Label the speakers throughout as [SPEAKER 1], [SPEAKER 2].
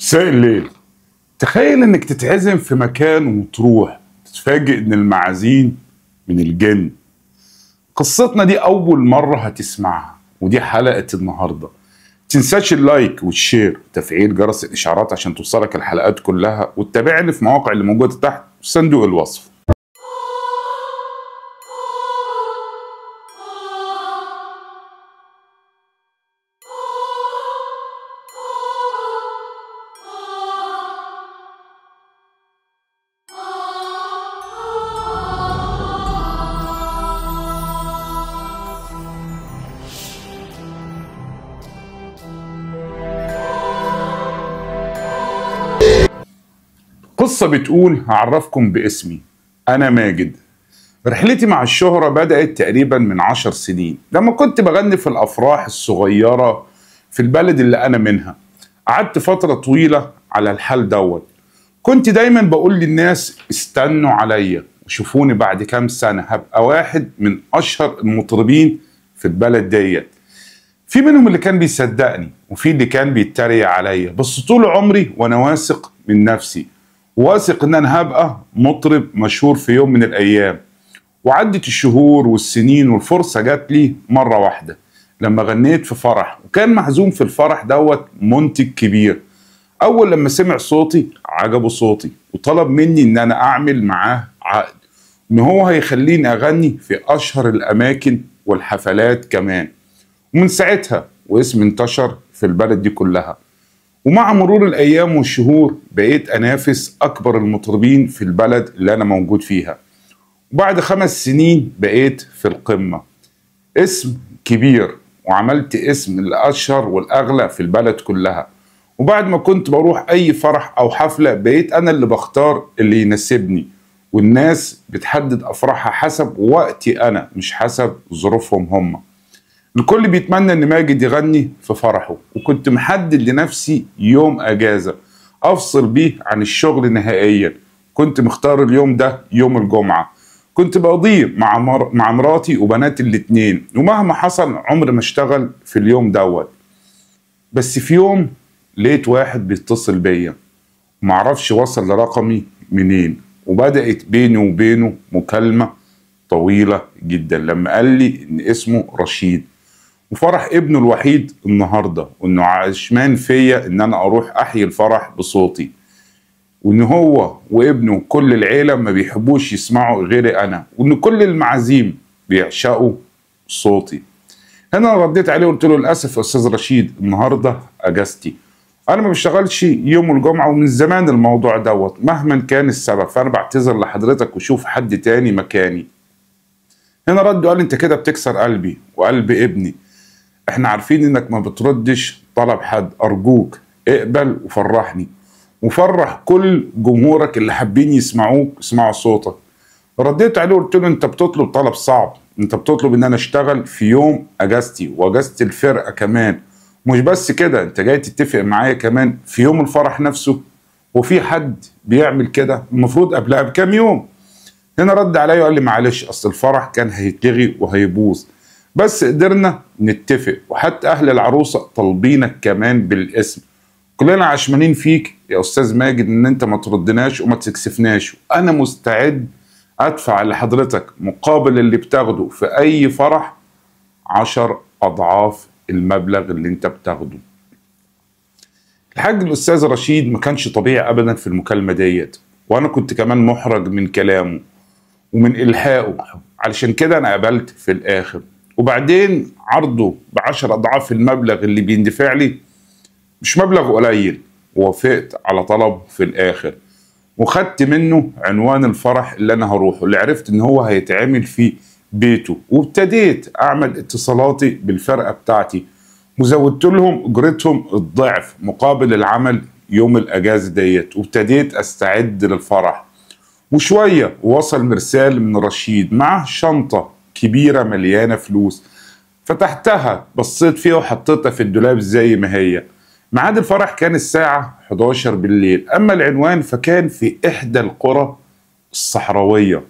[SPEAKER 1] مساء الليل تخيل انك تتعزم في مكان وتروح تتفاجئ ان المعازيم من الجن قصتنا دي اول مرة هتسمعها ودي حلقة النهاردة تنساش اللايك والشير وتفعيل جرس الاشعارات عشان توصلك الحلقات كلها وتتابعني في مواقع اللي موجودة تحت في صندوق الوصف قصة بتقول هعرفكم باسمي أنا ماجد رحلتي مع الشهرة بدأت تقريبا من عشر سنين لما كنت بغني في الأفراح الصغيرة في البلد اللي أنا منها قعدت فترة طويلة على الحال دوت كنت دايما بقول للناس استنوا عليا وشوفوني بعد كام سنة هبقى واحد من أشهر المطربين في البلد ديت في منهم اللي كان بيصدقني وفي اللي كان بيتريق عليا بس طول عمري وانا واثق من نفسي واثق ان انا هبقى مطرب مشهور في يوم من الايام وعدت الشهور والسنين والفرصه جات لي مره واحده لما غنيت في فرح وكان محزوم في الفرح دوت منتج كبير اول لما سمع صوتي عجبه صوتي وطلب مني ان انا اعمل معاه عقد ان هو هيخليني اغني في اشهر الاماكن والحفلات كمان ومن ساعتها واسمي انتشر في البلد دي كلها ومع مرور الايام والشهور بقيت انافس اكبر المطربين في البلد اللي انا موجود فيها وبعد خمس سنين بقيت في القمه اسم كبير وعملت اسم الاشهر والاغلى في البلد كلها وبعد ما كنت بروح اي فرح او حفله بقيت انا اللي بختار اللي يناسبني والناس بتحدد افراحها حسب وقتي انا مش حسب ظروفهم هم الكل بيتمنى ان ماجد يغني في فرحه وكنت محدد لنفسي يوم اجازه افصل بيه عن الشغل نهائيا كنت مختار اليوم ده يوم الجمعه كنت بقضيه مع مر... مع مراتي وبناتي الاتنين ومهما حصل عمري ما اشتغل في اليوم دوت بس في يوم لقيت واحد بيتصل بيا معرفش وصل لرقمي منين وبدأت بيني وبينه مكالمة طويلة جدا لما قال لي ان اسمه رشيد وفرح ابنه الوحيد النهارده وانه عشمان فيا ان انا اروح احيي الفرح بصوتي وان هو وابنه وكل العيله ما بيحبوش يسمعوا غيري انا وان كل المعازيم بيعشقوا صوتي هنا رديت عليه وقلت له للاسف يا استاذ رشيد النهارده اجازتي انا ما بشتغلش يوم الجمعه ومن زمان الموضوع دوت مهما كان السبب فانا بعتذر لحضرتك وشوف حد تاني مكاني هنا رد وقال انت كده بتكسر قلبي وقلب ابني احنا عارفين انك ما بتردش طلب حد ارجوك اقبل وفرحني وفرح كل جمهورك اللي حابين يسمعوك يسمعوا صوتك رديت عليه وقلت له انت بتطلب طلب صعب انت بتطلب ان انا اشتغل في يوم اجازتي واجازه الفرقه كمان مش بس كده انت جاي تتفق معايا كمان في يوم الفرح نفسه وفي حد بيعمل كده المفروض قبلها بكام يوم هنا رد عليا وقال لي معلش اصل الفرح كان هيتلغي وهيبوظ بس قدرنا نتفق وحتى اهل العروسه طالبينك كمان بالاسم كلنا عشمانين فيك يا استاذ ماجد ان انت ما تردناش وما تكسفناش انا مستعد ادفع لحضرتك مقابل اللي بتاخده في اي فرح عشر اضعاف المبلغ اللي انت بتاخده الحاج الاستاذ رشيد ما كانش طبيعي ابدا في المكالمه ديت وانا كنت كمان محرج من كلامه ومن الحاقه علشان كده انا قبلت في الاخر وبعدين عرضه بعشر اضعاف المبلغ اللي بيندفع لي مش مبلغ قليل ووافقت على طلب في الاخر وخدت منه عنوان الفرح اللي انا هروحه اللي عرفت ان هو هيتعمل في بيته وابتديت اعمل اتصالاتي بالفرقه بتاعتي وزودت لهم اجرتهم الضعف مقابل العمل يوم الاجازه ديت وابتديت استعد للفرح وشويه وصل مرسال من رشيد معه شنطه كبيره مليانه فلوس فتحتها بصيت فيها وحطيتها في الدولاب زي ما هي ميعاد الفرح كان الساعة 11 بالليل أما العنوان فكان في إحدى القرى الصحراوية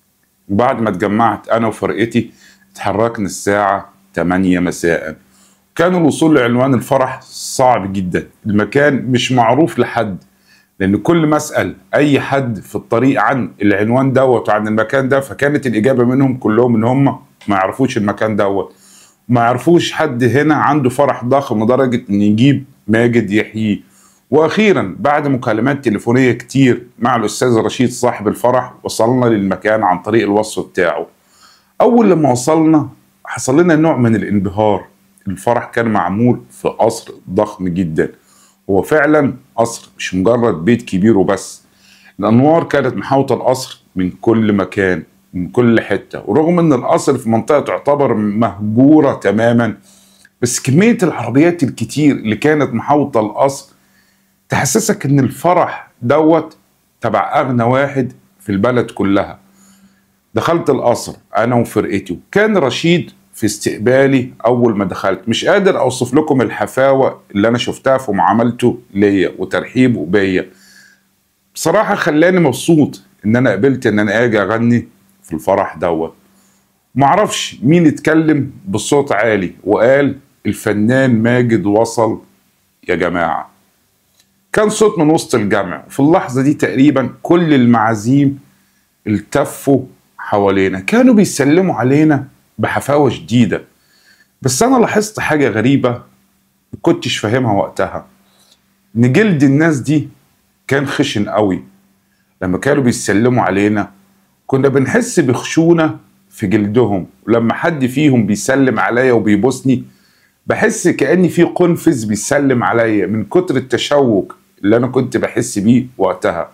[SPEAKER 1] وبعد ما اتجمعت أنا وفرقتي اتحركنا الساعة 8 مساء كان الوصول لعنوان الفرح صعب جدا المكان مش معروف لحد لان كل ما اسال اي حد في الطريق عن العنوان دوت وعن المكان ده فكانت الاجابه منهم كلهم ان هم ما يعرفوش المكان دوت ما يعرفوش حد هنا عنده فرح ضخم لدرجه ان يجيب ماجد يحييه واخيرا بعد مكالمات تليفونيه كتير مع الاستاذ رشيد صاحب الفرح وصلنا للمكان عن طريق الوصف بتاعه اول لما وصلنا حصل لنا نوع من الانبهار الفرح كان معمول في قصر ضخم جدا هو فعلا قصر مش مجرد بيت كبير وبس الانوار كانت محاوطه القصر من كل مكان من كل حته ورغم ان القصر في منطقه تعتبر مهجوره تماما بس كميه العربيات الكتير اللي كانت محاوطه القصر تحسسك ان الفرح دوت تبع اغنى واحد في البلد كلها دخلت القصر انا وفرقتي وكان رشيد في استقبالي اول ما دخلت مش قادر اوصف لكم الحفاوه اللي انا شفتها في معاملته ليا وترحيبه بيا بصراحه خلاني مبسوط ان انا قبلت ان انا اجي اغني في الفرح دوت معرفش مين اتكلم بصوت عالي وقال الفنان ماجد وصل يا جماعه كان صوت من وسط الجمع في اللحظه دي تقريبا كل المعازيم التفوا حوالينا كانوا بيسلموا علينا بحفاوة شديدة بس أنا لاحظت حاجة غريبة ما كنتش فاهمها وقتها إن جلد الناس دي كان خشن قوي لما كانوا بيسلموا علينا كنا بنحس بخشونة في جلدهم ولما حد فيهم بيسلم عليا وبيبوسني بحس كأني في قنفذ بيسلم عليا من كتر التشوق اللي أنا كنت بحس بيه وقتها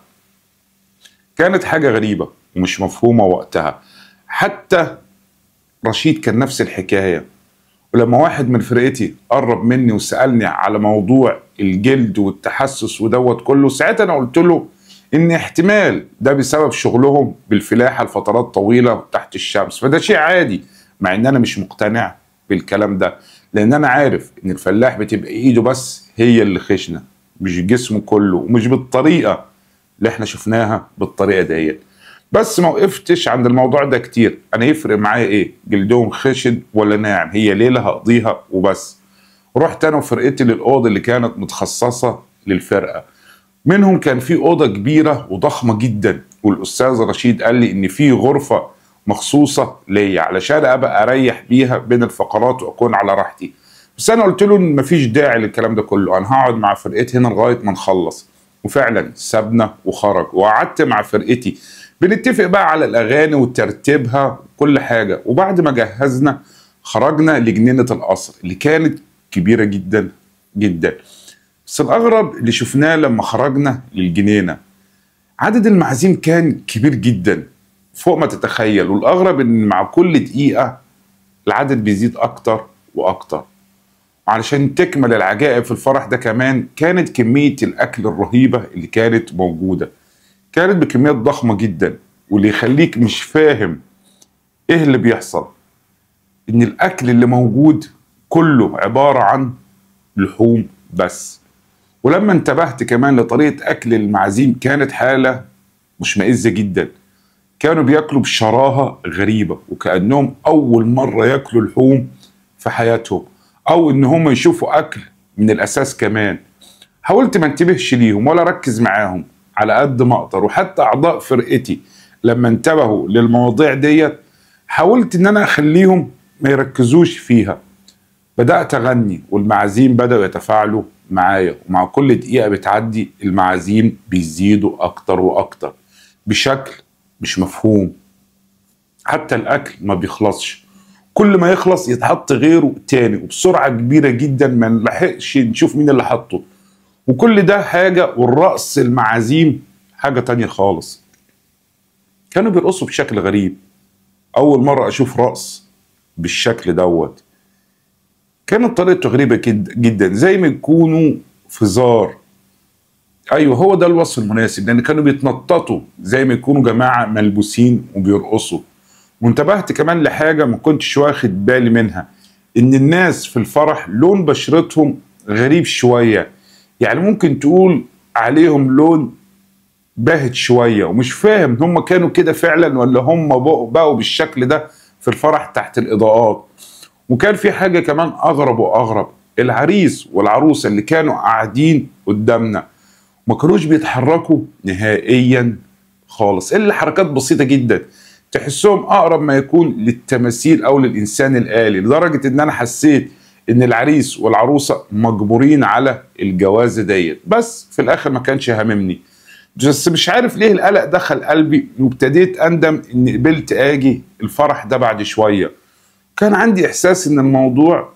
[SPEAKER 1] كانت حاجة غريبة ومش مفهومة وقتها حتى رشيد كان نفس الحكاية ولما واحد من فرقتي قرب مني وسألني على موضوع الجلد والتحسس ودوت كله ساعتها أنا قلت له إن احتمال ده بسبب شغلهم بالفلاحة لفترات طويلة تحت الشمس فده شيء عادي مع إن أنا مش مقتنع بالكلام ده لأن أنا عارف إن الفلاح بتبقى إيده بس هي اللي خشنة مش جسمه كله ومش بالطريقة اللي احنا شفناها بالطريقة ديت بس ما وقفتش عند الموضوع ده كتير انا يفرق معايا ايه جلدهم خشن ولا ناعم هي ليله هقضيها وبس رحت انا وفرقتي للاوضه اللي كانت متخصصه للفرقه منهم كان في اوضه كبيره وضخمه جدا والاستاذ رشيد قال لي ان في غرفه مخصوصه ليا علشان ابقى اريح بيها بين الفقرات واكون على راحتي بس انا قلت له ان مفيش داعي للكلام ده كله انا هقعد مع فرقتي هنا لغايه ما نخلص وفعلا سابنا وخرج وقعدت مع فرقتي بنتفق بقى على الاغاني وترتيبها كل حاجه وبعد ما جهزنا خرجنا لجنينه القصر اللي كانت كبيره جدا جدا بس الاغرب اللي شفناه لما خرجنا للجنينه عدد المعازيم كان كبير جدا فوق ما تتخيل والاغرب ان مع كل دقيقه العدد بيزيد اكتر واكتر علشان تكمل العجائب في الفرح ده كمان كانت كميه الاكل الرهيبه اللي كانت موجوده كانت بكميات ضخمة جدا واللي يخليك مش فاهم ايه اللي بيحصل ان الاكل اللي موجود كله عبارة عن لحوم بس ولما انتبهت كمان لطريقة اكل المعازيم كانت حالة مشمئزة جدا كانوا بياكلوا بشراهة غريبة وكأنهم أول مرة ياكلوا لحوم في حياتهم أو إن هم يشوفوا أكل من الأساس كمان حاولت ما انتبهش ليهم ولا ركز معاهم على قد ما اقدر وحتى اعضاء فرقتي لما انتبهوا للمواضيع ديت حاولت ان انا اخليهم ما يركزوش فيها بدات اغني والمعازيم بداوا يتفاعلوا معايا ومع كل دقيقه بتعدي المعازيم بيزيدوا اكتر واكتر بشكل مش مفهوم حتى الاكل ما بيخلصش كل ما يخلص يتحط غيره تاني وبسرعه كبيره جدا ما نلحقش نشوف مين اللي حطه وكل ده حاجة والرقص المعازيم حاجة تانية خالص كانوا بيرقصوا بشكل غريب أول مرة أشوف رقص بالشكل دوت كانت طريقته غريبة جدا زي ما يكونوا في زار أيوه هو ده الوصف المناسب لأن كانوا بيتنططوا زي ما يكونوا جماعة ملبوسين وبيرقصوا وانتبهت كمان لحاجة ما كنتش واخد بالي منها إن الناس في الفرح لون بشرتهم غريب شوية يعني ممكن تقول عليهم لون باهت شوية ومش فاهم هم كانوا كده فعلا ولا هم بقوا بالشكل ده في الفرح تحت الإضاءات وكان في حاجة كمان أغرب وأغرب العريس والعروسه اللي كانوا قاعدين قدامنا ما كانوش بيتحركوا نهائيا خالص الا حركات بسيطه جدا تحسهم اقرب ما يكون للتماثيل او للانسان الالي لدرجه ان انا حسيت ان العريس والعروسه مجبورين على الجوازه ديت بس في الاخر ما كانش هاممني بس مش عارف ليه القلق دخل قلبي وابتديت اندم اني قبلت اجي الفرح ده بعد شويه كان عندي احساس ان الموضوع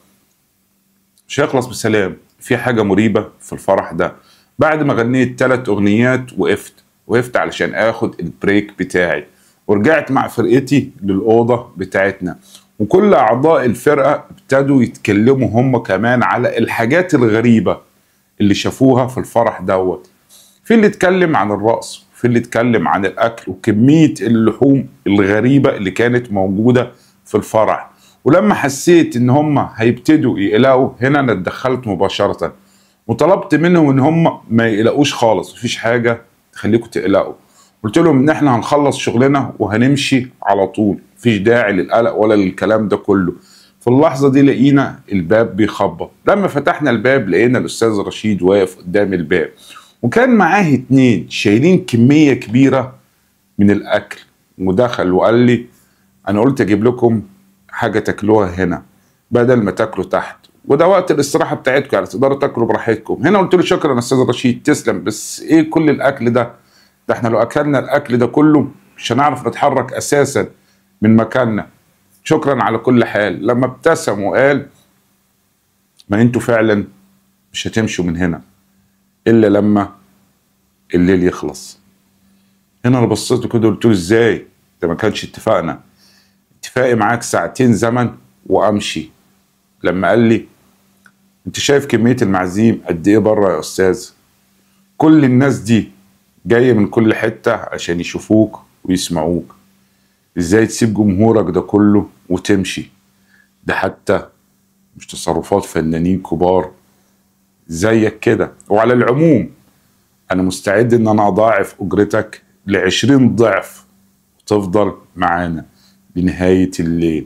[SPEAKER 1] مش هيخلص بسلام في حاجه مريبه في الفرح ده بعد ما غنيت ثلاث اغنيات وقفت وقفت علشان اخد البريك بتاعي ورجعت مع فرقتي للاوضه بتاعتنا وكل اعضاء الفرقه ابتدوا يتكلموا هم كمان على الحاجات الغريبه اللي شافوها في الفرح دوت في اللي اتكلم عن الرقص في اللي اتكلم عن الاكل وكميه اللحوم الغريبه اللي كانت موجوده في الفرح ولما حسيت ان هم هيبتدوا يقلقوا هنا انا اتدخلت مباشره وطلبت منهم ان هم ما يقلقوش خالص مفيش حاجه تخليكم تقلقوا قلت لهم ان احنا هنخلص شغلنا وهنمشي على طول مفيش داعي للقلق ولا للكلام ده كله في اللحظة دي لقينا الباب بيخبط لما فتحنا الباب لقينا الأستاذ رشيد واقف قدام الباب وكان معاه اتنين شايلين كمية كبيرة من الأكل ودخل وقال لي أنا قلت أجيب لكم حاجة تاكلوها هنا بدل ما تاكلوا تحت وده وقت الاستراحة بتاعتكم يعني تقدروا تاكلوا براحتكم هنا قلت له شكرا يا أستاذ رشيد تسلم بس إيه كل الأكل ده ده احنا لو أكلنا الأكل ده كله مش هنعرف نتحرك أساسا من مكاننا شكرا على كل حال لما ابتسم وقال ما انتوا فعلا مش هتمشوا من هنا الا لما الليل يخلص هنا انا بصيت له كده قلت له ازاي ده ما كانش اتفاقنا اتفاقي معاك ساعتين زمن وامشي لما قال لي انت شايف كميه المعازيم قد ايه بره يا استاذ كل الناس دي جايه من كل حته عشان يشوفوك ويسمعوك ازاي تسيب جمهورك ده كله وتمشي ده حتى مش تصرفات فنانين كبار زيك كده وعلى العموم انا مستعد ان انا اضاعف اجرتك لعشرين ضعف وتفضل معانا لنهاية الليل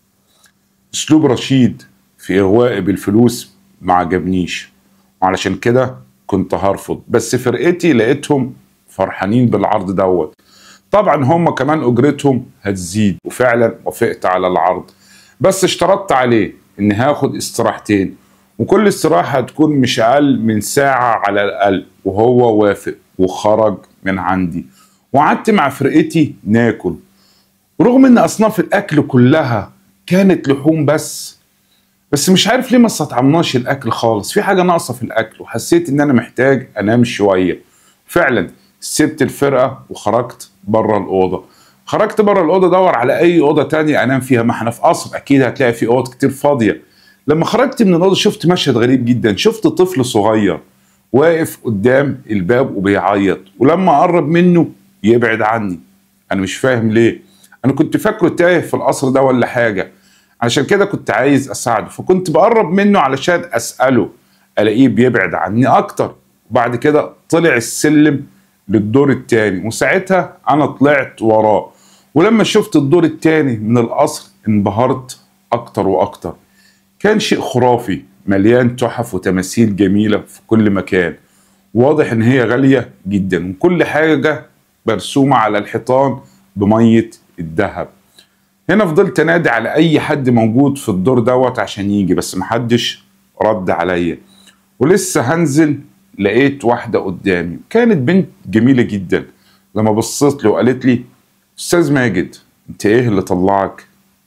[SPEAKER 1] اسلوب رشيد في اغوائي بالفلوس ما عجبنيش وعلشان كده كنت هرفض بس فرقتي لقيتهم فرحانين بالعرض دوت طبعا هم كمان اجرتهم هتزيد وفعلا وافقت على العرض بس اشترطت عليه ان هاخد استراحتين وكل استراحة هتكون مش اقل من ساعة على الاقل وهو وافق وخرج من عندي وقعدت مع فرقتي ناكل ورغم ان اصناف الاكل كلها كانت لحوم بس بس مش عارف ليه ما استطعمناش الاكل خالص في حاجه ناقصه في الاكل وحسيت ان انا محتاج انام شويه فعلا سبت الفرقه وخرجت بره الاوضه خرجت بره الاوضه ادور على اي اوضه تانية انام فيها ما احنا في قصر اكيد هتلاقي في اوض كتير فاضيه لما خرجت من الاوضه شفت مشهد غريب جدا شفت طفل صغير واقف قدام الباب وبيعيط ولما اقرب منه يبعد عني انا مش فاهم ليه انا كنت فاكره تايه في القصر ده ولا حاجه عشان كده كنت عايز اساعده فكنت بقرب منه علشان اساله الاقيه بيبعد عني اكتر وبعد كده طلع السلم للدور التاني وساعتها انا طلعت وراه ولما شفت الدور التاني من القصر انبهرت اكتر واكتر كان شيء خرافي مليان تحف وتماثيل جميلة في كل مكان واضح ان هي غالية جدا وكل حاجة مرسومة على الحيطان بمية الذهب هنا فضلت انادي على اي حد موجود في الدور دوت عشان يجي بس محدش رد عليا ولسه هنزل لقيت واحدة قدامي كانت بنت جميلة جدا لما بصيت له وقالت لي استاذ ماجد انت ايه اللي طلعك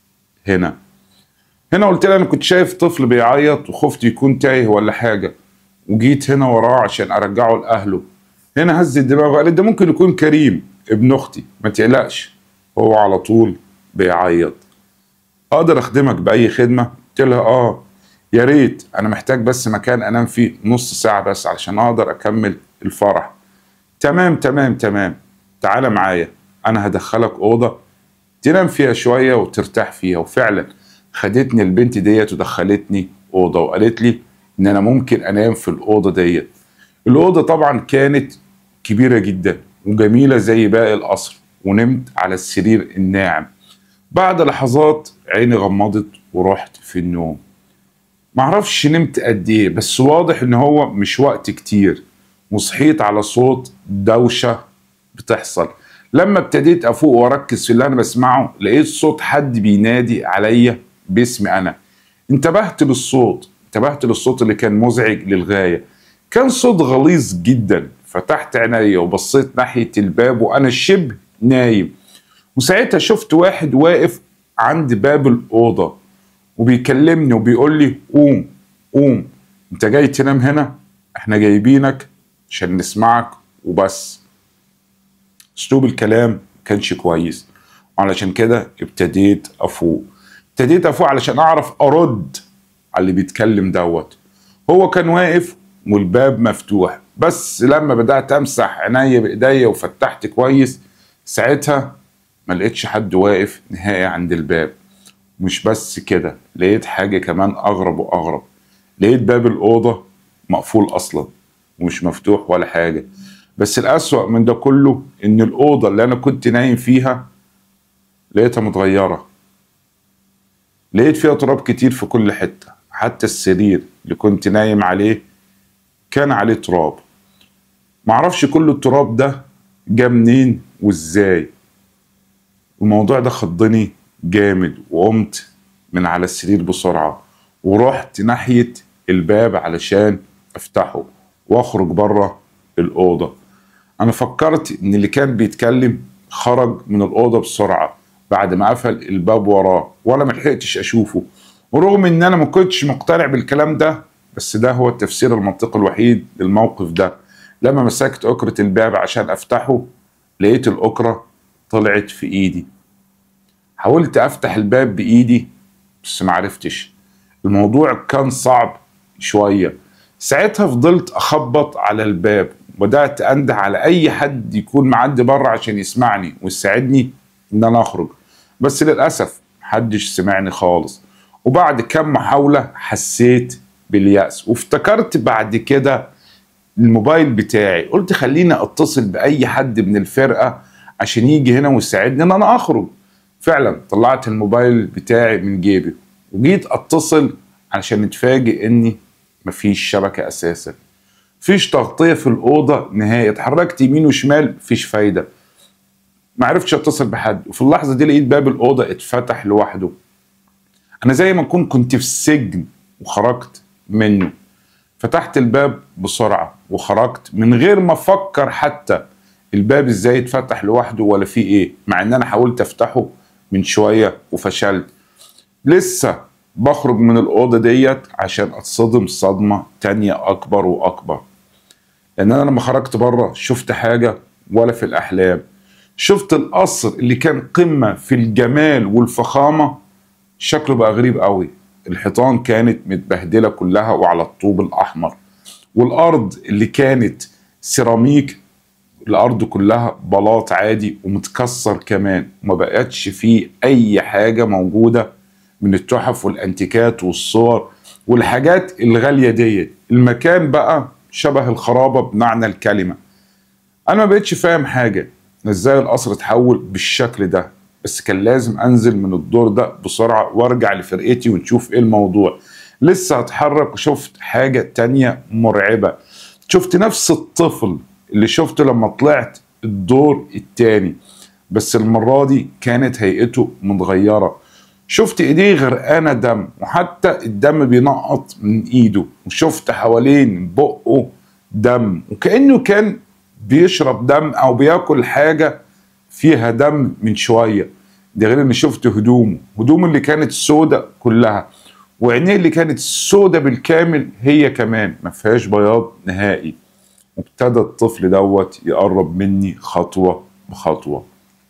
[SPEAKER 1] هنا هنا قلت لها انا كنت شايف طفل بيعيط وخفت يكون تايه ولا حاجة وجيت هنا وراه عشان ارجعه لاهله هنا هز دماغه قالت ده ممكن يكون كريم ابن اختي ما تقلقش هو على طول بيعيط اقدر اخدمك باي خدمه قلت لها اه يا ريت انا محتاج بس مكان انام فيه نص ساعه بس علشان اقدر اكمل الفرح تمام تمام تمام تعالى معايا انا هدخلك اوضه تنام فيها شويه وترتاح فيها وفعلا خدتني البنت ديت ودخلتني اوضه وقالت لي ان انا ممكن انام في الاوضه ديت الاوضه طبعا كانت كبيره جدا وجميله زي باقي القصر ونمت على السرير الناعم بعد لحظات عيني غمضت ورحت في النوم معرفش نمت قد ايه بس واضح ان هو مش وقت كتير وصحيت على صوت دوشة بتحصل لما ابتديت افوق واركز في اللي انا بسمعه لقيت صوت حد بينادي عليا باسمي انا انتبهت للصوت انتبهت للصوت اللي كان مزعج للغاية كان صوت غليظ جدا فتحت عينيا وبصيت ناحية الباب وانا شبه نايم وساعتها شفت واحد واقف عند باب الأوضة وبيكلمني وبيقول لي قوم قوم انت جاي تنام هنا احنا جايبينك عشان نسمعك وبس اسلوب الكلام كانش كويس وعلشان كده ابتديت افوق ابتديت افوق علشان اعرف ارد على اللي بيتكلم دوت هو كان واقف والباب مفتوح بس لما بدات امسح عينيا بايديا وفتحت كويس ساعتها ما لقيتش حد واقف نهائي عند الباب مش بس كده لقيت حاجة كمان أغرب وأغرب لقيت باب الأوضة مقفول أصلا ومش مفتوح ولا حاجة بس الأسوأ من ده كله إن الأوضة اللي أنا كنت نايم فيها لقيتها متغيرة لقيت فيها تراب كتير في كل حتة حتى السرير اللي كنت نايم عليه كان عليه تراب معرفش كل التراب ده جه منين وازاي الموضوع ده خضني جامد وقمت من على السرير بسرعة ورحت ناحية الباب علشان افتحه واخرج بره الأوضة أنا فكرت إن اللي كان بيتكلم خرج من الأوضة بسرعة بعد ما قفل الباب وراه ولا ملحقتش أشوفه ورغم إن أنا ما كنتش مقتنع بالكلام ده بس ده هو التفسير المنطقي الوحيد للموقف ده لما مسكت أكرة الباب عشان أفتحه لقيت الأكرة طلعت في إيدي حاولت افتح الباب بايدي بس معرفتش الموضوع كان صعب شويه ساعتها فضلت اخبط على الباب بدات انده على اي حد يكون معدي بره عشان يسمعني ويساعدني ان انا اخرج بس للاسف محدش سمعني خالص وبعد كم محاوله حسيت بالياس وافتكرت بعد كده الموبايل بتاعي قلت خليني اتصل باي حد من الفرقه عشان يجي هنا ويساعدني ان انا اخرج فعلا طلعت الموبايل بتاعي من جيبي وجيت اتصل عشان اتفاجئ اني مفيش شبكة اساسا مفيش تغطية في الأوضة نهائي اتحركت يمين وشمال مفيش فايدة معرفتش اتصل بحد وفي اللحظة دي لقيت باب الأوضة اتفتح لوحده أنا زي ما أكون كنت في سجن وخرجت منه فتحت الباب بسرعة وخرجت من غير ما أفكر حتى الباب ازاي اتفتح لوحده ولا فيه ايه مع ان انا حاولت افتحه من شويه وفشلت لسه بخرج من الاوضه ديت عشان اتصدم صدمه تانية اكبر واكبر لان انا لما خرجت بره شفت حاجه ولا في الاحلام شفت القصر اللي كان قمه في الجمال والفخامه شكله بقى غريب قوي الحيطان كانت متبهدله كلها وعلى الطوب الاحمر والارض اللي كانت سيراميك الارض كلها بلاط عادي ومتكسر كمان وما بقتش فيه اي حاجه موجوده من التحف والانتيكات والصور والحاجات الغاليه ديت المكان بقى شبه الخرابه بمعنى الكلمه انا ما بقتش فاهم حاجه ازاي القصر اتحول بالشكل ده بس كان لازم انزل من الدور ده بسرعه وارجع لفرقتي ونشوف ايه الموضوع لسه هتحرك وشفت حاجه تانية مرعبه شفت نفس الطفل اللي شفته لما طلعت الدور التاني بس المرة دي كانت هيئته متغيرة شفت ايديه غرقانة دم وحتى الدم بينقط من ايده وشفت حوالين بقه دم وكأنه كان بيشرب دم او بياكل حاجة فيها دم من شوية ده غير اني شفت هدومه هدومه اللي كانت سودة كلها وعينيه اللي كانت سودة بالكامل هي كمان ما فيهاش بياض نهائي وابتدى الطفل دوت يقرب مني خطوة بخطوة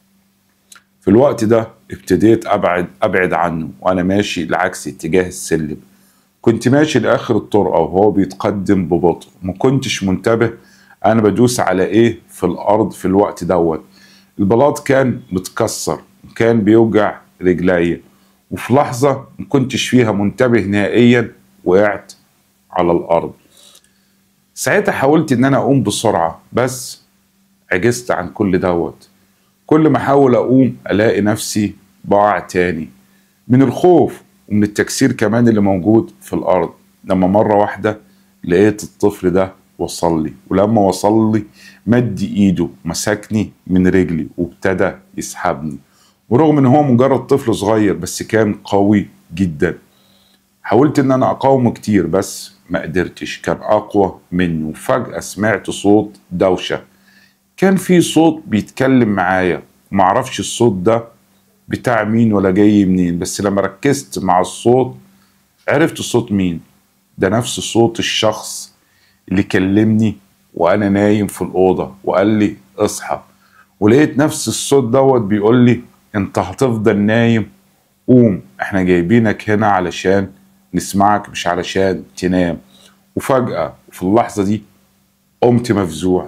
[SPEAKER 1] في الوقت ده ابتديت ابعد ابعد عنه وانا ماشي لعكس اتجاه السلم كنت ماشي لاخر الطرقه وهو بيتقدم ببطء ما كنتش منتبه انا بدوس على ايه في الارض في الوقت دوت البلاط كان متكسر وكان بيوجع رجليا وفي لحظه ما كنتش فيها منتبه نهائيا وقعت على الارض ساعتها حاولت ان انا اقوم بسرعه بس عجزت عن كل دوت كل ما احاول اقوم الاقي نفسي بقع تاني من الخوف ومن التكسير كمان اللي موجود في الأرض لما مرة واحدة لقيت الطفل ده وصل لي ولما وصل لي مد ايده مسكني من رجلي وابتدى يسحبني ورغم ان هو مجرد طفل صغير بس كان قوي جدا حاولت ان انا اقاومه كتير بس ما قدرتش كان اقوى مني وفجأة سمعت صوت دوشة كان في صوت بيتكلم معايا معرفش الصوت ده بتاع مين ولا جاي منين بس لما ركزت مع الصوت عرفت صوت مين ده نفس صوت الشخص اللي كلمني وانا نايم في الاوضه وقال لي اصحى ولقيت نفس الصوت دوت بيقول لي انت هتفضل نايم قوم احنا جايبينك هنا علشان نسمعك مش علشان تنام وفجأة في اللحظة دي قمت مفزوع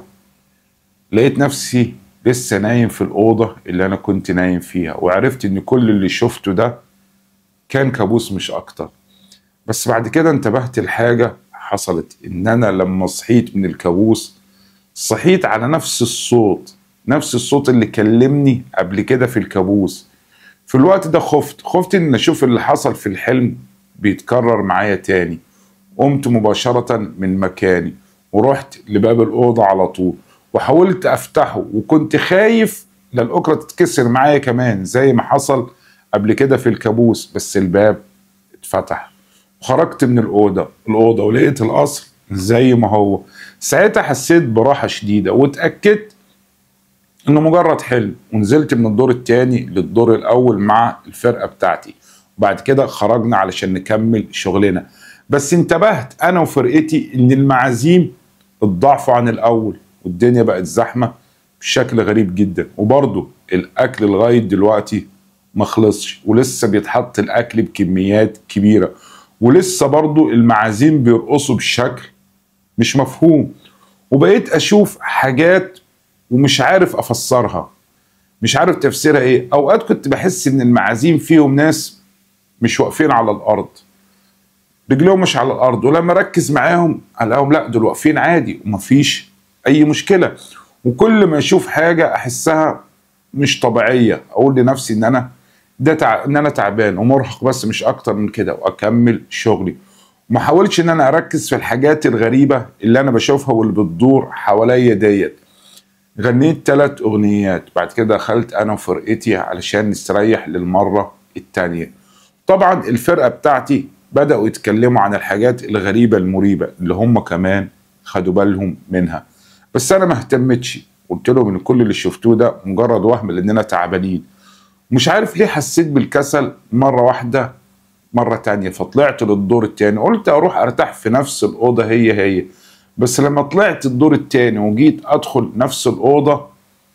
[SPEAKER 1] لقيت نفسي لسه نايم في الأوضة اللي أنا كنت نايم فيها وعرفت إن كل اللي شفته ده كان كابوس مش أكتر بس بعد كده انتبهت لحاجة حصلت إن أنا لما صحيت من الكابوس صحيت على نفس الصوت نفس الصوت اللي كلمني قبل كده في الكابوس في الوقت ده خفت خفت إن أشوف اللي حصل في الحلم بيتكرر معايا تاني قمت مباشرة من مكاني ورحت لباب الأوضة على طول وحاولت أفتحه وكنت خايف للأكرة تتكسر معايا كمان زي ما حصل قبل كده في الكابوس بس الباب اتفتح وخرجت من الأوضة الأوضة ولقيت القصر زي ما هو ساعتها حسيت براحة شديدة واتأكدت إنه مجرد حلم ونزلت من الدور التاني للدور الأول مع الفرقة بتاعتي وبعد كده خرجنا علشان نكمل شغلنا بس انتبهت أنا وفرقتي إن المعازيم اتضاعفوا عن الأول والدنيا بقت زحمة بشكل غريب جدا وبرضه الأكل لغاية دلوقتي ما خلصش ولسه بيتحط الأكل بكميات كبيرة ولسه برضه المعازيم بيرقصوا بشكل مش مفهوم وبقيت أشوف حاجات ومش عارف أفسرها مش عارف تفسيرها إيه أوقات كنت بحس إن المعازيم فيهم ناس مش واقفين على الأرض رجليهم مش على الأرض ولما أركز معاهم ألاقيهم لا دول واقفين عادي ومفيش أي مشكلة وكل ما أشوف حاجة أحسها مش طبيعية أقول لنفسي إن أنا ده تع... ان انا تعبان ومرهق بس مش اكتر من كده واكمل شغلي ما حاولش ان انا اركز في الحاجات الغريبه اللي انا بشوفها واللي بتدور حواليا ديت غنيت ثلاث اغنيات بعد كده دخلت انا وفرقتي علشان نستريح للمره التانية طبعا الفرقه بتاعتي بداوا يتكلموا عن الحاجات الغريبه المريبه اللي هم كمان خدوا بالهم منها بس انا ما اهتمتش قلت لهم ان كل اللي شفتوه ده مجرد وهم لاننا تعبانين مش عارف ليه حسيت بالكسل مرة واحدة مرة تانية فطلعت للدور التاني قلت أروح أرتاح في نفس الأوضة هي هي بس لما طلعت الدور التاني وجيت أدخل نفس الأوضة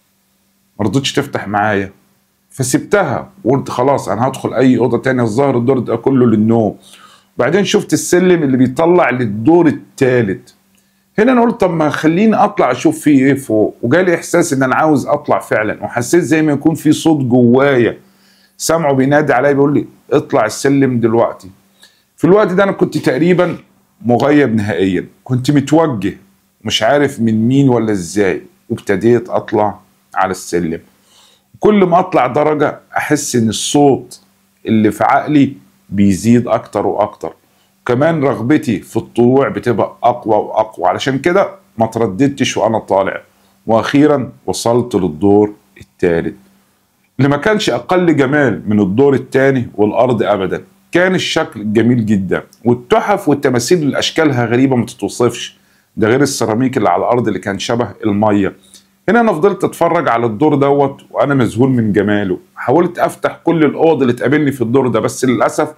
[SPEAKER 1] مرضتش تفتح معايا فسبتها وقلت خلاص أنا هدخل أي أوضة تانية الظاهر الدور ده كله للنوم بعدين شفت السلم اللي بيطلع للدور التالت هنا انا قلت طب ما خليني اطلع اشوف فيه ايه فوق وجالي احساس ان انا عاوز اطلع فعلا وحسيت زي ما يكون في صوت جوايا سامعه بينادي عليا بيقول لي اطلع السلم دلوقتي في الوقت ده انا كنت تقريبا مغيب نهائيا كنت متوجه مش عارف من مين ولا ازاي وابتديت اطلع على السلم كل ما اطلع درجة احس ان الصوت اللي في عقلي بيزيد اكتر واكتر كمان رغبتي في الطلوع بتبقى اقوى واقوى علشان كده ما ترددتش وانا طالع واخيرا وصلت للدور الثالث اللي ما كانش اقل جمال من الدور الثاني والارض ابدا كان الشكل جميل جدا والتحف والتماثيل اللي اشكالها غريبه ما تتوصفش ده غير السيراميك اللي على الارض اللي كان شبه الميه هنا انا فضلت اتفرج على الدور دوت وانا مذهول من جماله حاولت افتح كل الاوض اللي تقابلني في الدور ده بس للاسف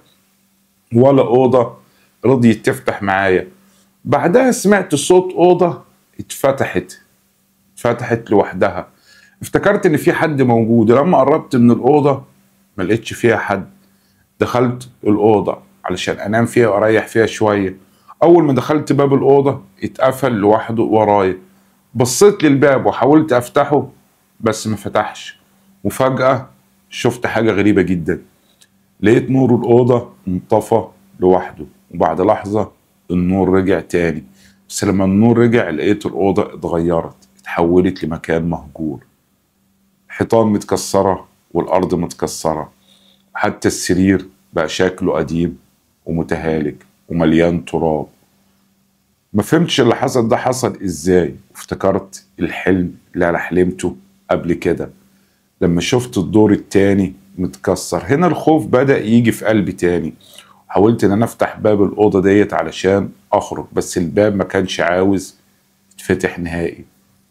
[SPEAKER 1] ولا اوضه رضيت تفتح معايا بعدها سمعت صوت أوضة اتفتحت اتفتحت لوحدها افتكرت ان في حد موجود لما قربت من الأوضة ما لقيتش فيها حد دخلت الأوضة علشان أنام فيها وأريح فيها شوية أول ما دخلت باب الأوضة اتقفل لوحده ورايا بصيت للباب وحاولت أفتحه بس ما فتحش وفجأة شفت حاجة غريبة جدا لقيت نور الأوضة انطفى لوحده وبعد لحظة النور رجع تاني بس لما النور رجع لقيت الأوضة اتغيرت اتحولت لمكان مهجور حيطان متكسرة والأرض متكسرة حتى السرير بقى شكله قديم ومتهالك ومليان تراب ما فهمتش اللي حصل ده حصل ازاي وافتكرت الحلم اللي انا حلمته قبل كده لما شفت الدور التاني متكسر هنا الخوف بدأ يجي في قلبي تاني حاولت ان انا افتح باب الاوضه ديت علشان اخرج بس الباب ما كانش عاوز يتفتح نهائي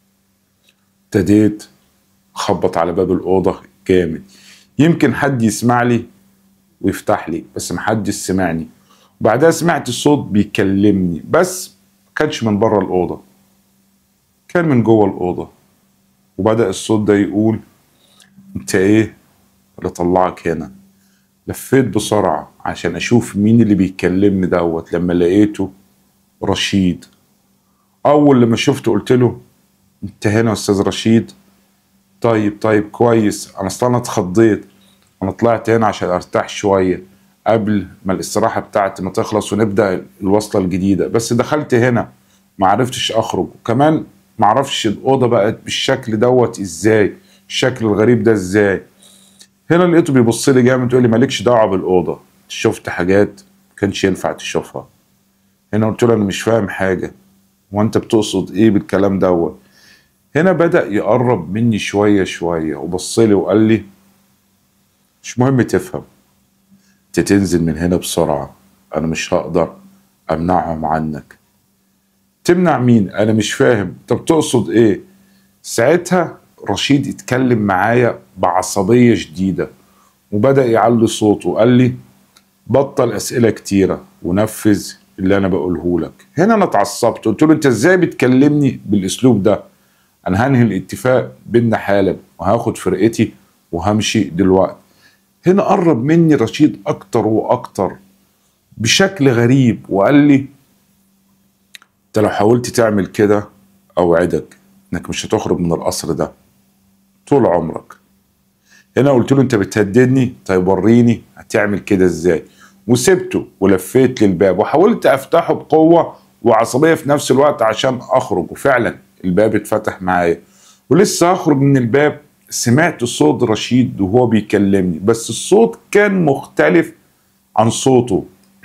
[SPEAKER 1] ابتديت اخبط على باب الاوضه جامد يمكن حد يسمع لي ويفتح لي بس محدش سمعني وبعدها سمعت الصوت بيكلمني بس ما كانش من بره الاوضه كان من جوه الاوضه وبدا الصوت ده يقول انت ايه اللي طلعك هنا لفيت بسرعة عشان أشوف مين اللي بيكلمني دوت لما لقيته رشيد أول لما شفته قلت له أنت هنا يا أستاذ رشيد طيب طيب كويس أنا أصلا أنا اتخضيت أنا طلعت هنا عشان أرتاح شوية قبل ما الاستراحة بتاعتي ما تخلص ونبدأ الوصلة الجديدة بس دخلت هنا ما عرفتش أخرج وكمان ما عرفش الأوضة بقت بالشكل دوت إزاي الشكل الغريب ده إزاي هنا لقيته بيبص لي جامد يقول لي مالكش دعوه بالاوضه شفت حاجات كانش ينفع تشوفها هنا قلت له انا مش فاهم حاجه وانت بتقصد ايه بالكلام دوت هنا بدا يقرب مني شويه شويه وبص لي وقال لي مش مهم تفهم انت تنزل من هنا بسرعه انا مش هقدر امنعهم عنك تمنع مين انا مش فاهم انت بتقصد ايه ساعتها رشيد اتكلم معايا بعصبية شديدة وبدأ يعلي صوته وقال لي بطل أسئلة كتيرة ونفذ اللي أنا بقوله لك هنا أنا اتعصبت قلت له أنت إزاي بتكلمني بالأسلوب ده أنا هنهي الاتفاق بينا حالا وهاخد فرقتي وهمشي دلوقتي هنا قرب مني رشيد أكتر وأكتر بشكل غريب وقال لي أنت لو حاولت تعمل كده أوعدك إنك مش هتخرج من القصر ده طول عمرك هنا قلت له انت بتهددني طيب وريني هتعمل كده ازاي وسبته ولفيت للباب وحاولت افتحه بقوه وعصبيه في نفس الوقت عشان اخرج وفعلا الباب اتفتح معايا ولسه اخرج من الباب سمعت صوت رشيد وهو بيكلمني بس الصوت كان مختلف عن صوته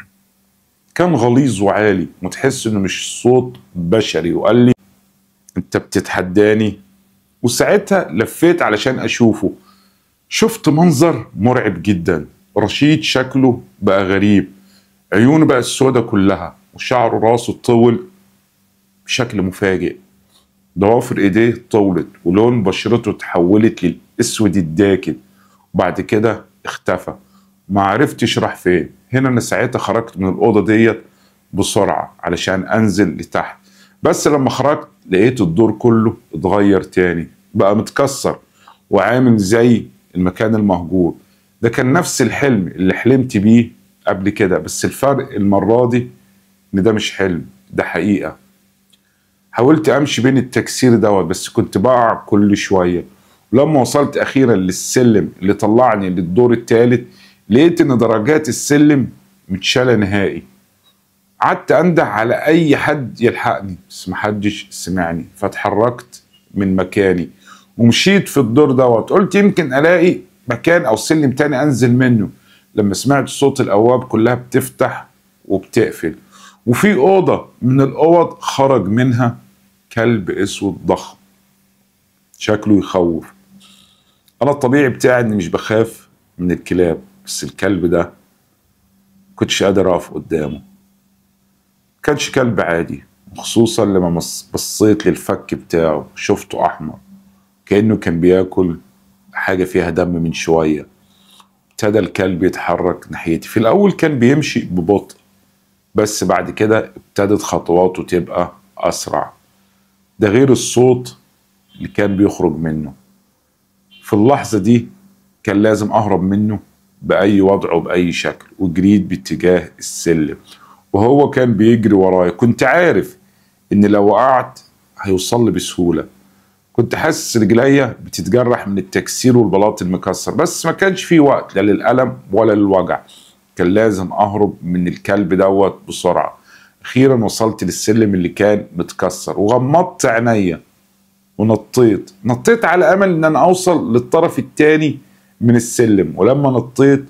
[SPEAKER 1] كان غليظ وعالي وتحس انه مش صوت بشري وقال لي انت بتتحداني وساعتها لفيت علشان اشوفه شفت منظر مرعب جدا رشيد شكله بقى غريب عيونه بقى السودة كلها وشعره راسه طول بشكل مفاجئ ضوافر ايديه طولت ولون بشرته اتحولت للاسود الداكن وبعد كده اختفى ما عرفتش راح فين هنا انا ساعتها خرجت من الاوضه ديت بسرعه علشان انزل لتحت بس لما خرجت لقيت الدور كله اتغير تاني بقى متكسر وعامل زي المكان المهجور ده كان نفس الحلم اللي حلمت بيه قبل كده بس الفرق المرة دي ان ده مش حلم ده حقيقة حاولت امشي بين التكسير دوت بس كنت بقع كل شوية ولما وصلت اخيرا للسلم اللي طلعني للدور الثالث لقيت ان درجات السلم متشالة نهائي قعدت انده على اي حد يلحقني بس محدش سمعني فاتحركت من مكاني ومشيت في الدور دوت قلت يمكن الاقي مكان او سلم تاني انزل منه لما سمعت صوت الابواب كلها بتفتح وبتقفل وفي اوضه من الاوض خرج منها كلب اسود ضخم شكله يخوف انا الطبيعي بتاعي اني مش بخاف من الكلاب بس الكلب ده كنتش قادر اقف قدامه كانش كلب عادي خصوصا لما بصيت للفك بتاعه شفته احمر كانه كان بياكل حاجه فيها دم من شويه ابتدى الكلب يتحرك ناحيتي في الاول كان بيمشي ببطء بس بعد كده ابتدت خطواته تبقى اسرع ده غير الصوت اللي كان بيخرج منه في اللحظه دي كان لازم اهرب منه باي وضع وباي شكل وجريت باتجاه السلم وهو كان بيجري ورايا كنت عارف ان لو وقعت هيوصل لي بسهوله كنت حاسس رجليا بتتجرح من التكسير والبلاط المكسر بس ما كانش في وقت لا للألم ولا للوجع كان لازم أهرب من الكلب دوت بسرعة أخيرا وصلت للسلم اللي كان متكسر وغمضت عينيا ونطيت نطيت على أمل إن أنا أوصل للطرف التاني من السلم ولما نطيت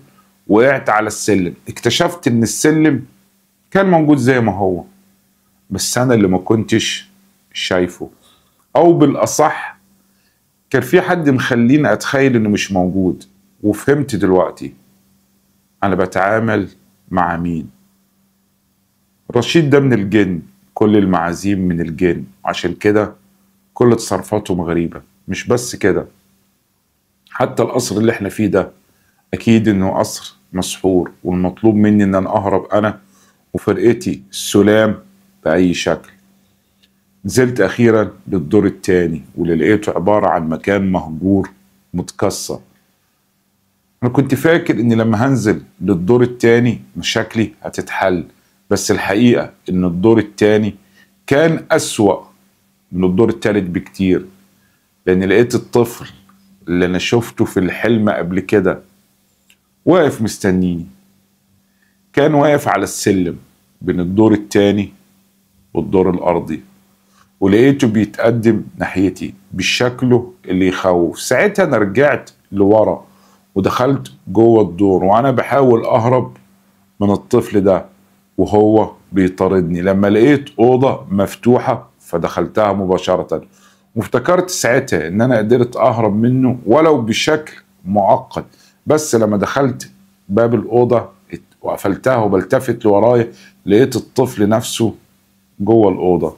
[SPEAKER 1] وقعت على السلم اكتشفت ان السلم كان موجود زي ما هو بس انا اللي ما كنتش شايفه او بالاصح كان في حد مخليني اتخيل انه مش موجود وفهمت دلوقتي انا بتعامل مع مين رشيد ده من الجن كل المعازيم من الجن عشان كده كل تصرفاتهم غريبة مش بس كده حتى القصر اللي احنا فيه ده اكيد انه قصر مسحور والمطلوب مني ان انا اهرب انا وفرقتي السلام باي شكل نزلت اخيرا للدور التاني واللي لقيته عبارة عن مكان مهجور متكسر انا كنت فاكر اني لما هنزل للدور التاني مشاكلي هتتحل بس الحقيقة ان الدور التاني كان اسوأ من الدور التالت بكتير لان لقيت الطفل اللي انا شفته في الحلم قبل كده واقف مستنيني كان واقف على السلم بين الدور التاني والدور الارضي ولقيته بيتقدم ناحيتي بشكله اللي يخوف ساعتها انا رجعت لورا ودخلت جوه الدور وانا بحاول اهرب من الطفل ده وهو بيطاردني لما لقيت اوضه مفتوحه فدخلتها مباشره وافتكرت ساعتها ان انا قدرت اهرب منه ولو بشكل معقد بس لما دخلت باب الاوضه وقفلتها وبلتفت لورايا لقيت الطفل نفسه جوه الاوضه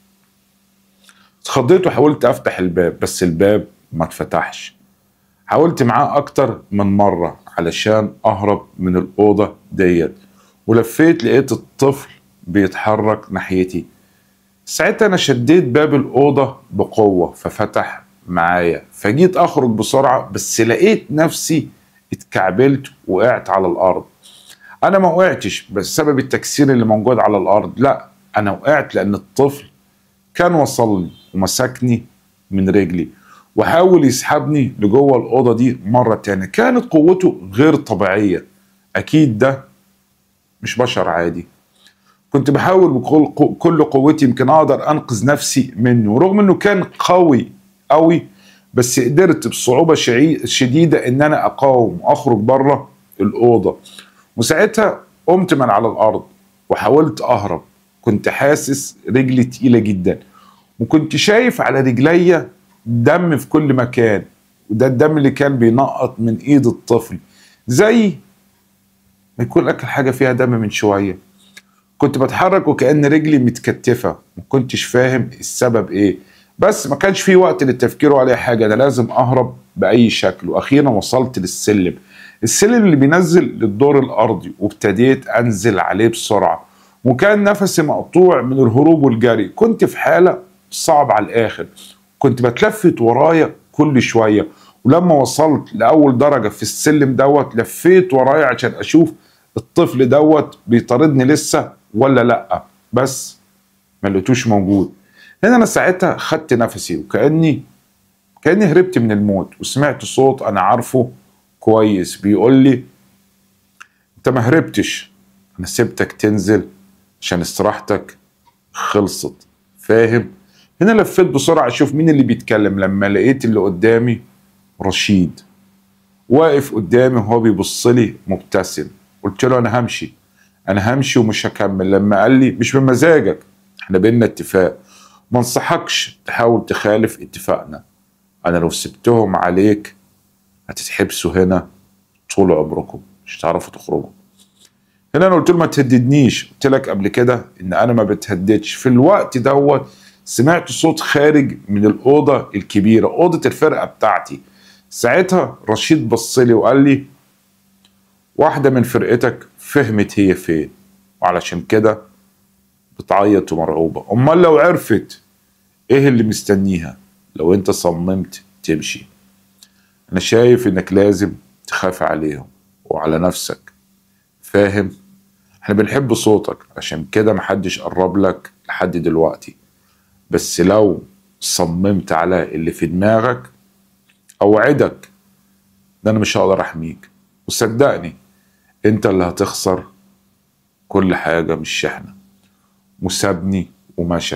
[SPEAKER 1] اتخضيت وحاولت افتح الباب بس الباب ما اتفتحش حاولت معاه اكتر من مرة علشان اهرب من الاوضة ديت ولفيت لقيت الطفل بيتحرك ناحيتي ساعتها انا شديت باب الاوضة بقوة ففتح معايا فجيت اخرج بسرعة بس لقيت نفسي اتكعبلت وقعت على الارض انا ما وقعتش بسبب التكسير اللي موجود على الارض لا انا وقعت لان الطفل كان وصل لي ومسكني من رجلي وحاول يسحبني لجوه الأوضة دي مرة تانية كانت قوته غير طبيعية أكيد ده مش بشر عادي كنت بحاول بكل كل قوتي يمكن أقدر أنقذ نفسي منه رغم إنه كان قوي قوي بس قدرت بصعوبة شديدة إن أنا أقاوم وأخرج بره الأوضة وساعتها قمت من على الأرض وحاولت أهرب كنت حاسس رجلي تقيلة جدا وكنت شايف على رجليا دم في كل مكان وده الدم اللي كان بينقط من ايد الطفل زي ما يكون اكل حاجة فيها دم من شوية كنت بتحرك وكأن رجلي متكتفة ما كنتش فاهم السبب ايه بس ما كانش في وقت للتفكير ولا حاجة انا لازم اهرب بأي شكل واخيرا وصلت للسلم السلم اللي بينزل للدور الارضي وابتديت انزل عليه بسرعة وكان نفسي مقطوع من الهروب والجري كنت في حالة صعب على الاخر كنت بتلفت ورايا كل شويه ولما وصلت لاول درجه في السلم دوت لفيت ورايا عشان اشوف الطفل دوت بيطاردني لسه ولا لا بس ما لقيتوش موجود هنا انا ساعتها خدت نفسي وكاني كاني هربت من الموت وسمعت صوت انا عارفه كويس بيقول لي انت ما هربتش انا سبتك تنزل عشان استراحتك خلصت فاهم هنا لفيت بسرعة أشوف مين اللي بيتكلم لما لقيت اللي قدامي رشيد واقف قدامي وهو بيبص لي مبتسم قلت له أنا همشي أنا همشي ومش هكمل لما قال لي مش بمزاجك احنا بينا اتفاق ما انصحكش تحاول تخالف اتفاقنا أنا لو سبتهم عليك هتتحبسوا هنا طول عمركم مش هتعرفوا تخرجوا هنا انا قلت له ما تهددنيش قلت لك قبل كده ان انا ما بتهددش في الوقت دوت سمعت صوت خارج من الأوضة الكبيرة أوضة الفرقة بتاعتي ساعتها رشيد بص لي وقال لي واحدة من فرقتك فهمت هي فين وعلشان كده بتعيط ومرعوبة أمال لو عرفت إيه اللي مستنيها لو أنت صممت تمشي أنا شايف إنك لازم تخاف عليهم وعلى نفسك فاهم احنا بنحب صوتك عشان كده محدش قرب لك لحد دلوقتي بس لو صممت على اللي في دماغك اوعدك ده انا مش هقدر احميك وصدقني انت اللي هتخسر كل حاجة مش احنا وسابني ومشى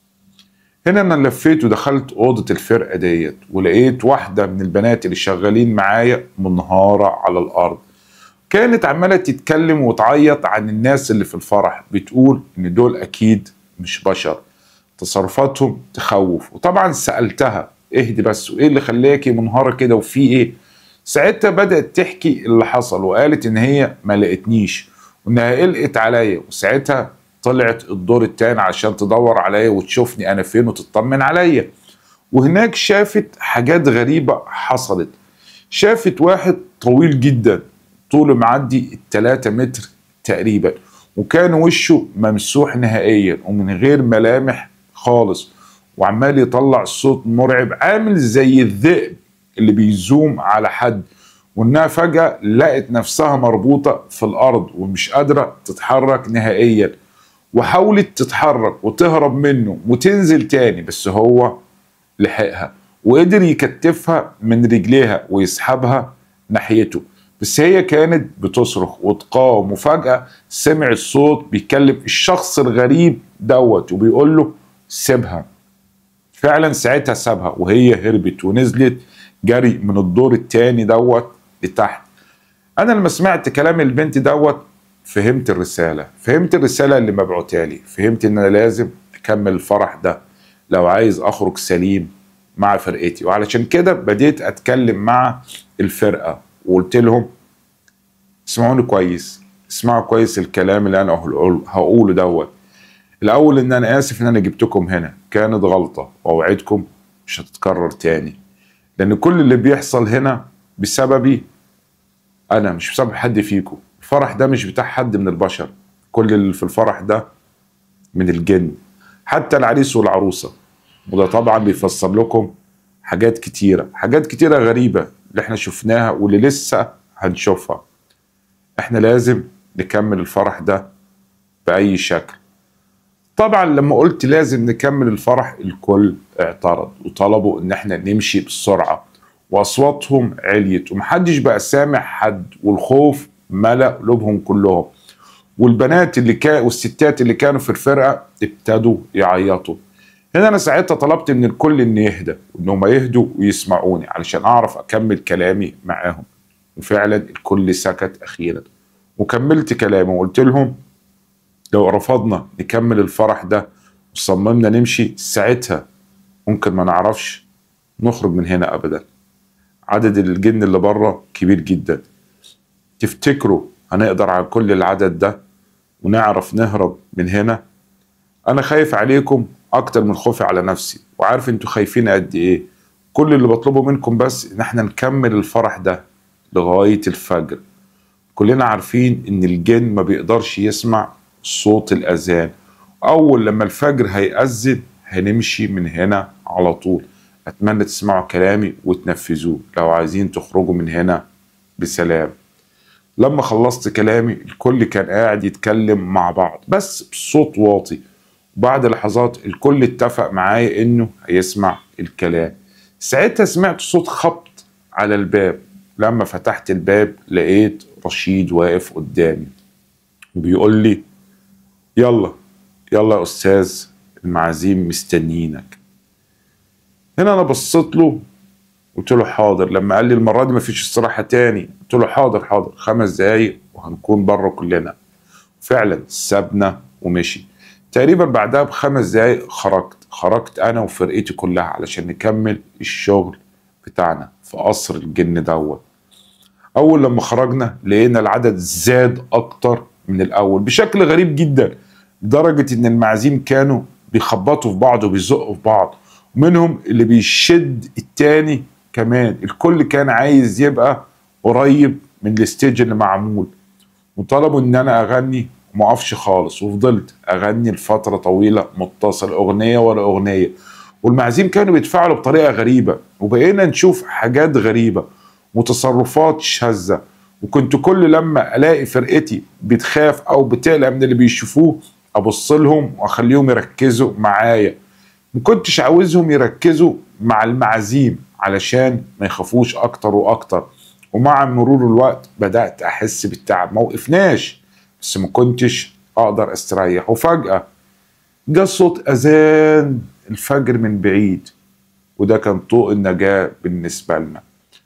[SPEAKER 1] هنا انا لفيت ودخلت اوضة الفرقة ديت ولقيت واحدة من البنات اللي شغالين معايا منهارة على الارض كانت عمالة تتكلم وتعيط عن الناس اللي في الفرح بتقول إن دول أكيد مش بشر تصرفاتهم تخوف وطبعا سألتها اهدي بس وايه اللي خلاكي منهارة كده وفي ايه ساعتها بدأت تحكي اللي حصل وقالت ان هي ما لقتنيش وانها قلقت عليا وساعتها طلعت الدور التاني عشان تدور عليا وتشوفني انا فين وتطمن عليا وهناك شافت حاجات غريبة حصلت شافت واحد طويل جدا طوله معدي التلاتة متر تقريبا وكان وشه ممسوح نهائيا ومن غير ملامح خالص وعمال يطلع صوت مرعب عامل زي الذئب اللي بيزوم على حد وانها فجأة لقت نفسها مربوطة في الارض ومش قادرة تتحرك نهائيا وحاولت تتحرك وتهرب منه وتنزل تاني بس هو لحقها وقدر يكتفها من رجليها ويسحبها ناحيته بس هي كانت بتصرخ وتقاوم وفجأة سمع الصوت بيكلم الشخص الغريب دوت وبيقول له سيبها فعلا ساعتها سابها وهي هربت ونزلت جري من الدور التاني دوت لتحت انا لما سمعت كلام البنت دوت فهمت الرسالة فهمت الرسالة اللي مبعوتالي فهمت ان انا لازم اكمل الفرح ده لو عايز اخرج سليم مع فرقتي وعلشان كده بديت اتكلم مع الفرقة وقلت لهم اسمعوني كويس اسمعوا كويس الكلام اللي انا هقوله دوت الاول ان انا اسف ان انا جبتكم هنا كانت غلطة واوعدكم مش هتتكرر تاني لان كل اللي بيحصل هنا بسببي انا مش بسبب حد فيكم الفرح ده مش بتاع حد من البشر كل اللي في الفرح ده من الجن حتى العريس والعروسة وده طبعا بيفسر لكم حاجات كتيرة حاجات كتيرة غريبة اللي احنا شفناها واللي لسه هنشوفها احنا لازم نكمل الفرح ده بأي شكل طبعا لما قلت لازم نكمل الفرح الكل اعترض وطلبوا ان احنا نمشي بسرعة واصواتهم عليت ومحدش بقى سامع حد والخوف ملأ قلوبهم كلهم والبنات اللي كان والستات اللي كانوا في الفرقة ابتدوا يعيطوا هنا انا ساعتها طلبت من الكل ان يهدى وان هم يهدوا ويسمعوني علشان اعرف اكمل كلامي معاهم وفعلا الكل سكت اخيرا وكملت كلامي وقلت لهم لو رفضنا نكمل الفرح ده وصممنا نمشي ساعتها ممكن ما نعرفش نخرج من هنا ابدا عدد الجن اللي بره كبير جدا تفتكروا هنقدر على كل العدد ده ونعرف نهرب من هنا انا خايف عليكم اكتر من خوفي على نفسي وعارف انتوا خايفين قد ايه كل اللي بطلبه منكم بس ان احنا نكمل الفرح ده لغاية الفجر كلنا عارفين ان الجن ما بيقدرش يسمع صوت الاذان اول لما الفجر هيأذن هنمشي من هنا على طول اتمنى تسمعوا كلامي وتنفذوه لو عايزين تخرجوا من هنا بسلام لما خلصت كلامي الكل كان قاعد يتكلم مع بعض بس بصوت واطي بعد لحظات الكل اتفق معايا انه هيسمع الكلام ساعتها سمعت صوت خبط على الباب لما فتحت الباب لقيت رشيد واقف قدامي وبيقول لي يلا يلا يا استاذ المعازيم مستنيينك هنا انا بصيت له قلت له حاضر لما قال لي المره دي مفيش استراحه تاني قلت له حاضر حاضر خمس دقايق وهنكون بره كلنا فعلا سابنا ومشي تقريبا بعدها بخمس دقايق خرجت خرجت انا وفرقتي كلها علشان نكمل الشغل بتاعنا في قصر الجن دوت اول لما خرجنا لقينا العدد زاد اكتر من الاول بشكل غريب جدا لدرجه ان المعازيم كانوا بيخبطوا في بعض وبيزقوا في بعض منهم اللي بيشد التاني كمان الكل كان عايز يبقى قريب من الستيج اللي معمول وطلبوا ان انا اغني وما اقفش خالص وفضلت اغني لفتره طويله متصل اغنيه ورا اغنيه والمعازيم كانوا بيتفاعلوا بطريقه غريبه وبقينا نشوف حاجات غريبه وتصرفات شاذه وكنت كل لما الاقي فرقتي بتخاف او بتقلق من اللي بيشوفوه ابص لهم واخليهم يركزوا معايا ما كنتش عاوزهم يركزوا مع المعازيم علشان ما يخافوش اكتر واكتر ومع مرور الوقت بدات احس بالتعب ما وقفناش بس ما كنتش اقدر استريح وفجاه جه صوت اذان الفجر من بعيد وده كان طوق النجاه بالنسبه لنا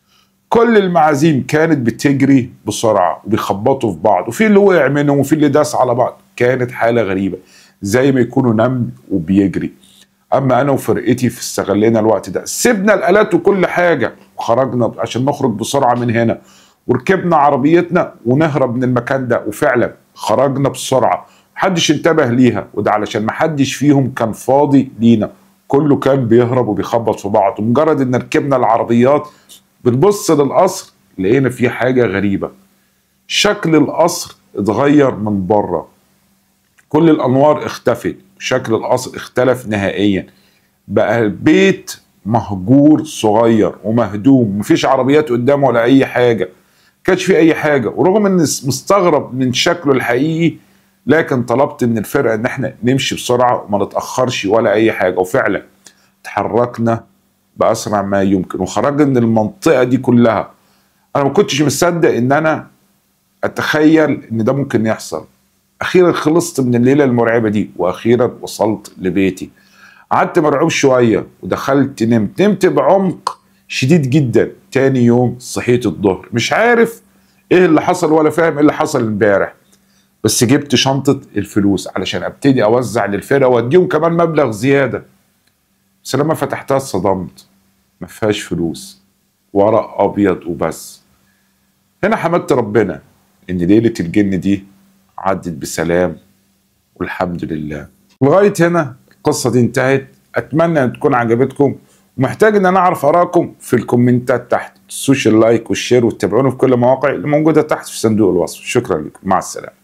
[SPEAKER 1] كل المعازيم كانت بتجري بسرعه وبيخبطوا في بعض وفي اللي وقع منهم وفي اللي داس على بعض كانت حاله غريبه زي ما يكونوا نمل وبيجري اما انا وفرقتي في استغلينا الوقت ده سيبنا الالات وكل حاجه وخرجنا عشان نخرج بسرعه من هنا وركبنا عربيتنا ونهرب من المكان ده وفعلا خرجنا بسرعه محدش انتبه ليها وده علشان محدش فيهم كان فاضي لينا كله كان بيهرب وبيخبط في بعض ومجرد ان ركبنا العربيات بنبص للقصر لقينا فيه حاجه غريبه شكل القصر اتغير من بره كل الانوار اختفت شكل القصر اختلف نهائيا بقى البيت مهجور صغير ومهدوم مفيش عربيات قدامه ولا اي حاجه كانش في اي حاجه ورغم ان مستغرب من شكله الحقيقي لكن طلبت من الفرقه ان احنا نمشي بسرعه وما نتاخرش ولا اي حاجه وفعلا اتحركنا باسرع ما يمكن وخرجنا من المنطقه دي كلها انا ما كنتش مصدق ان انا اتخيل ان ده ممكن يحصل اخيرا خلصت من الليله المرعبه دي واخيرا وصلت لبيتي قعدت مرعوب شويه ودخلت نمت نمت بعمق شديد جدا تاني يوم صحيت الظهر مش عارف ايه اللي حصل ولا فاهم ايه اللي حصل امبارح بس جبت شنطة الفلوس علشان ابتدي اوزع للفرقة واديهم كمان مبلغ زيادة بس لما فتحتها اتصدمت ما فيهاش فلوس ورق ابيض وبس هنا حمدت ربنا ان ليلة الجن دي عدت بسلام والحمد لله لغاية هنا القصة دي انتهت اتمنى ان تكون عجبتكم ومحتاج ان انا اعرف ارائكم في الكومنتات تحت السوشيال لايك والشير وتتابعوني في كل المواقع اللي موجودة تحت في صندوق الوصف شكرا لكم مع السلامة